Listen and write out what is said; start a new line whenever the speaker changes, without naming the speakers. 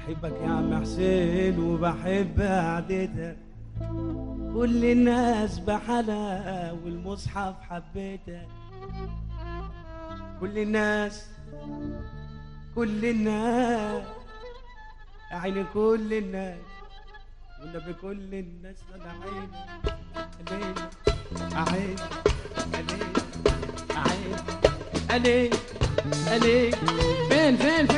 بحبك يا عم حسين وبحب قعدتك كل الناس بحالها والمصحف حبيتك كل الناس كل الناس يا عيني كل الناس والنبي كل الناس انا عيني عيني عيني عيني عيني عيني فين فين فين